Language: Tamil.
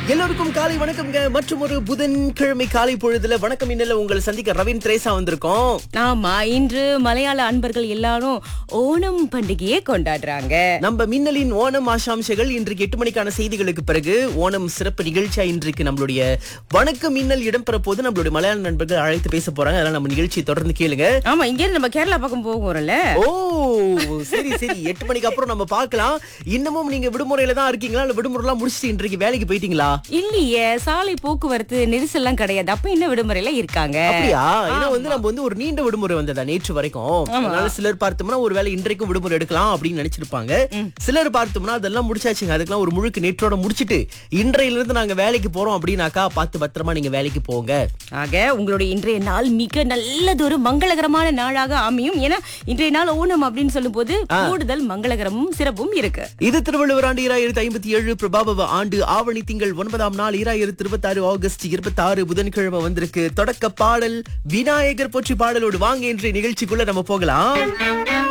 எல்லோருக்கும் காலை வணக்கம்ங்க மற்றும் ஒரு புதன்கிழமை காலை பொழுதுல வணக்கம் இன்னல உங்களை சந்திக்க ரவீன் திரேசா வந்திருக்கோம் ஆமா இன்று மலையாள அன்பர்கள் எல்லாரும் ஓணம் பண்டிகையை கொண்டாடுறாங்க நம்ம மின்னலின் ஓணம் ஆசாம்சங்கள் இன்றைக்கு எட்டு மணிக்கான செய்திகளுக்கு பிறகு ஓணம் சிறப்பு நிகழ்ச்சியா இன்றைக்கு நம்மளுடைய வணக்கம் மின்னல் இடம்பெற போது நம்மளுடைய மலையாள நண்பர்கள் அழைத்து பேச போறாங்க அதனால நம்ம நிகழ்ச்சியை தொடர்ந்து கேளுங்க ஆமா இங்க இருந்து நம்ம கேரளா பக்கம் போகிறோம்ல ஓ சரி சரி எட்டு மணிக்கு அப்புறம் நம்ம பார்க்கலாம் இன்னமும் நீங்க விடுமுறையில தான் இருக்கீங்களா இல்ல விடுமுறை எல்லாம் முடிச்சுட்டு இன்றைக்கு வேலைக்கு போயிட்டீங்களா இல்லையே சாலை போக்குவரத்து நெரிசல்லாம் கிடையாது அப்ப இன்னும் விடுமுறையில இருக்காங்க அப்படியா ஏன்னா வந்து நம்ம வந்து ஒரு நீண்ட விடுமுறை வந்ததா நேற்று வரைக்கும் அதனால சிலர் பார்த்தோம்னா ஒருவேளை இன்றைக்கும் விடுமுறை எடுக்கலாம் அப்படின்னு நினைச்சிருப்பாங்க சிலர் பார்த்தோம்னா அதெல்லாம் முடிச்சாச்சுங்க அதுக்கெல்லாம் ஒரு முழுக்கு நேற்றோட முடிச்சிட்டு இன்றையில இருந்து நாங்க வேலைக்கு போறோம் அப்படின்னாக்கா பார்த்து பத்திரமா நீங்க வேலைக்கு போங்க ஆக உங்களுடைய இன்றைய நாள் மிக நல்லதொரு மங்களகரமான நாளாக அமையும் ஏன்னா இன்றைய நாள் ஓணம் அப்படின்னு சொல்லும்போது கூடுதல் மங்களகரமும் சிறப்பும் இருக்கு இது திருவள்ளுவர் ஆண்டு இராயிரத்தி ஐம்பத்தி ஏழு பிரபாபவ ஆண்டு ஆவணி திங்கள் ஒன்பதாம் நாள் இராயிரத்தி இருபத்தி ஆறு ஆகஸ்ட் இருபத்தி ஆறு புதன்கிழமை வந்திருக்கு தொடக்க பாடல் விநாயகர் போற்றி பாடலோடு வாங்க இன்றைய நிகழ்ச்சிக்குள்ள நம்ம போகலாம்